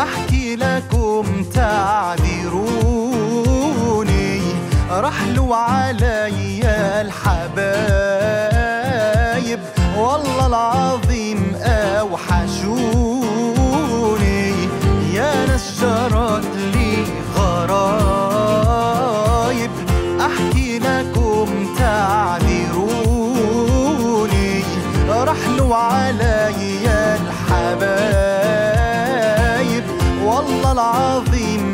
احكي لكم تعذروني رحلوا علي الحبايب والله العظيم اوحشوني يا ناس جرت لي غرايب احكي لكم تعذروني رحلوا علي الحبايب والله العظيم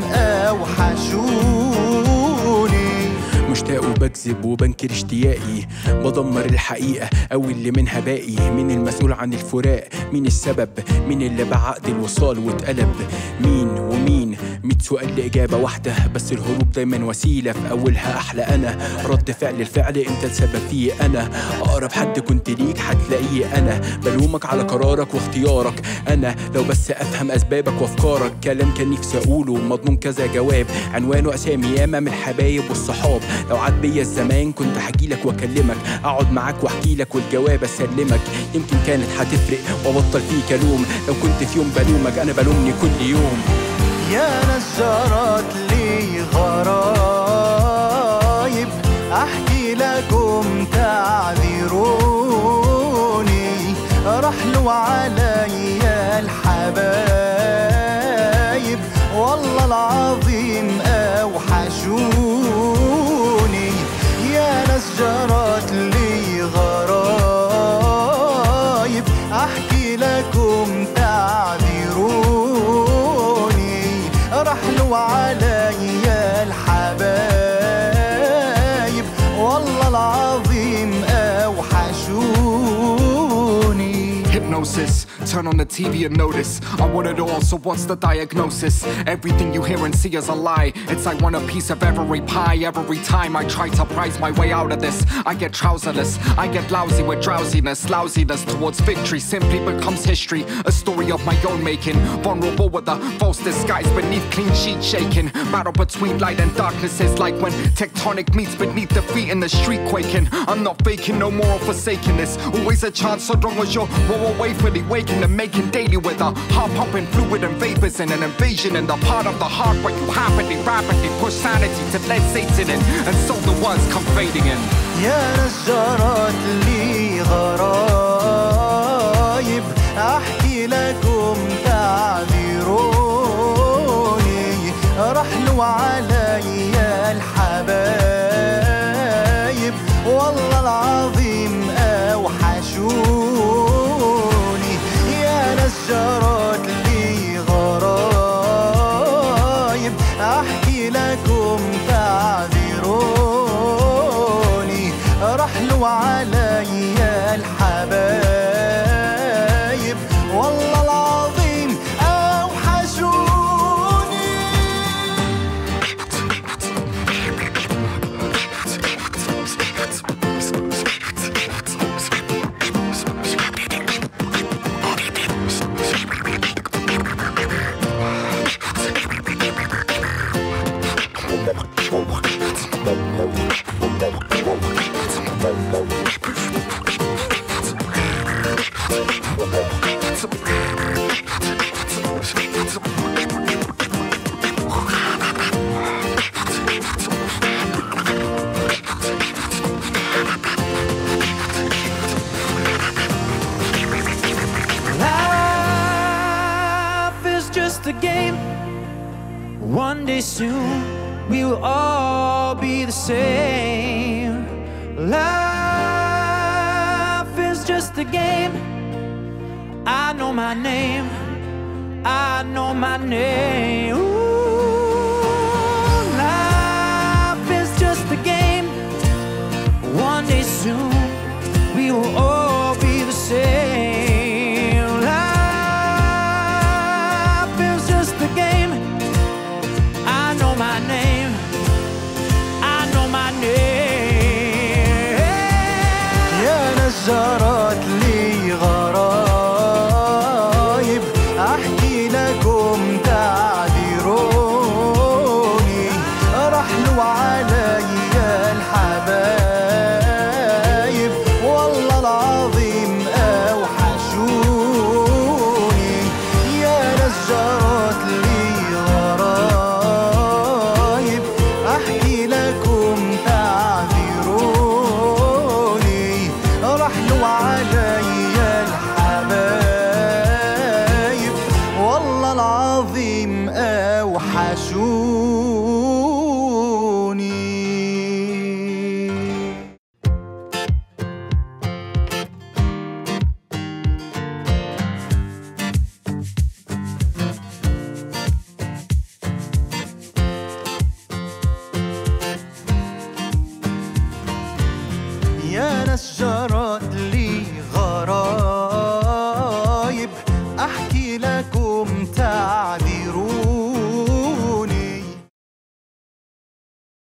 اوحشوني مشتاق وبكذب وبنكر اشتياقي بدمر الحقيقة أو اللي منها باقي مين المسؤول عن الفراق مين السبب مين اللي بعقد الوصال واتقلب مين ومين ميت سؤال لإجابة واحدة بس الهروب دايما وسيلة في أولها أحلى أنا رد فعل الفعل أنت السبب فيه أنا أقرب حد كنت ليك هتلاقيه أنا بلومك على قرارك واختيارك أنا لو بس أفهم أسبابك وأفكارك كلام كان نفسي أقوله مضمون كذا جواب عنوانه أسامي ياما من الحبايب والصحاب لو عاد بيا الزمان كنت هجيلك واكلمك اقعد معاك واحكي لك والجواب اسلمك يمكن كانت هتفرق وابطل فيك الوم لو كنت في يوم بلومك انا بلومني كل يوم يا ناس جرت لي غرايب احكي لكم تعذروني رحلوا علي الحبايب والله العظيم اوحشوني يا ناس جرت لي غرايب احكي لكم تعذروني رحلوا علي الحبايب والله العظيم اوحشوني Hypnosis. Turn on the TV and notice. I want it all, so what's the diagnosis? Everything you hear and see is a lie. It's I want a piece of every pie. Every time I try to prize my way out of this, I get trouserless. I get lousy with drowsiness. Lousiness towards victory simply becomes history. A story of my own making. Vulnerable with a false disguise beneath clean sheet shaking. Battle between light and darkness is like when tectonic meets beneath the feet in the street quaking. I'm not faking, no more forsaking this. Always a chance, so long as you're well away fully waking and making daily with a heart pumping fluid and vapors and an invasion in the part of the heart where you happily, rapidly push sanity to let Satan in, and so the ones come fading in. يا ناس جرت لي غرايب احكي لكم تعذروني رحلوا علي الحبايب والله العظيم اوحشوني يا ناس جرت لي غرايب احكي لكم تعذروني رحلوا علي الحبايب والله العظيم اوحشوني Life is just a game. One day soon we will all be the same. Life is just a game. I know my name. I know my name. Ooh, life is just a game. One day soon we will all be the same. Life is just a game. I know my name. I know my name. يا ناس جرت لي غرايب احكي لكم تعال العظيم أوحشوني يا ناس جرت لي غرايب احكي لكم تعذروني